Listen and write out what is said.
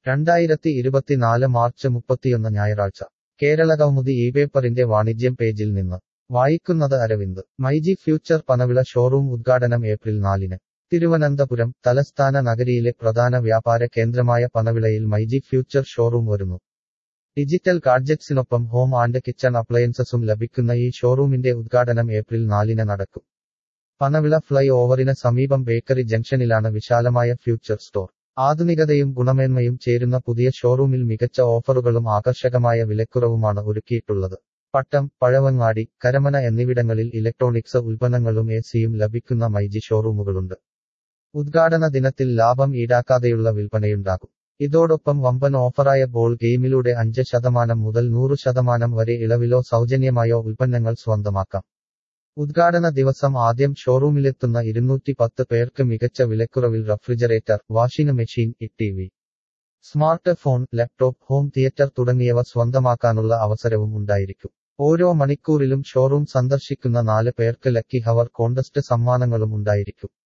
രണ്ടായിരത്തി ഇരുപത്തിനാല് മാർച്ച് മുപ്പത്തിയൊന്ന് ഞായറാഴ്ച കേരള കൗമുദി ഈ പേപ്പറിന്റെ വാണിജ്യം പേജിൽ നിന്ന് വായിക്കുന്നത് Aravind myG future Panavila showroom ഉദ്ഘാടനം ഏപ്രിൽ നാലിന് തിരുവനന്തപുരം തലസ്ഥാന നഗരിയിലെ പ്രധാന വ്യാപാര കേന്ദ്രമായ പനവിളയിൽ മൈജി ഫ്യൂച്ചർ ഷോറൂം വരുന്നു ഡിജിറ്റൽ ഗാഡ്ജറ്റ്സിനൊപ്പം ഹോം ആൻഡ് കിച്ചൺ അപ്ലയൻസസും ലഭിക്കുന്ന ഈ ഷോറൂമിന്റെ ഉദ്ഘാടനം ഏപ്രിൽ നാലിന് നടക്കും പനവിള ഫ്ലൈ ഓവറിന് സമീപം ബേക്കറി ജംഗ്ഷനിലാണ് വിശാലമായ ഫ്യൂച്ചർ സ്റ്റോർ ആധുനികതയും ഗുണമേന്മയും ചേരുന്ന പുതിയ ഷോറൂമിൽ മികച്ച ഓഫറുകളും ആകർഷകമായ വിലക്കുറവുമാണ് ഒരുക്കിയിട്ടുള്ളത് പട്ടം പഴവങ്ങാടി കരമന എന്നിവിടങ്ങളിൽ ഇലക്ട്രോണിക്സ് ഉൽപ്പന്നങ്ങളും എ സിയും ലഭിക്കുന്ന മൈജി ഷോറൂമുകളുണ്ട് ഉദ്ഘാടന ദിനത്തിൽ ലാഭം ഈടാക്കാതെയുള്ള വിൽപ്പനയുണ്ടാകും ഇതോടൊപ്പം വമ്പൻ ഓഫറായ ബോൾ ഗെയിമിലൂടെ അഞ്ച് ശതമാനം മുതൽ നൂറ് ശതമാനം വരെ ഇളവിലോ സൗജന്യമായോ ഉൽപ്പന്നങ്ങൾ സ്വന്തമാക്കാം ഉദ്ഘാടന ദിവസം ആദ്യം ഷോറൂമിലെത്തുന്ന ഇരുന്നൂറ്റി പത്ത് പേർക്ക് മികച്ച വിലക്കുറവിൽ refrigerator washing machine E T V smart phone laptop home theatre തുടങ്ങിയവ സ്വന്തമാക്കാനുള്ള അവസരവും ഉണ്ടായിരിക്കും ഓരോ മണിക്കൂറിലും ഷോറൂം സന്ദർശിക്കുന്ന നാല് പേർക്ക് ലക്കി ഹവർ കോണ്ടസ്റ്റ് സമ്മാനങ്ങളും ഉണ്ടായിരിക്കും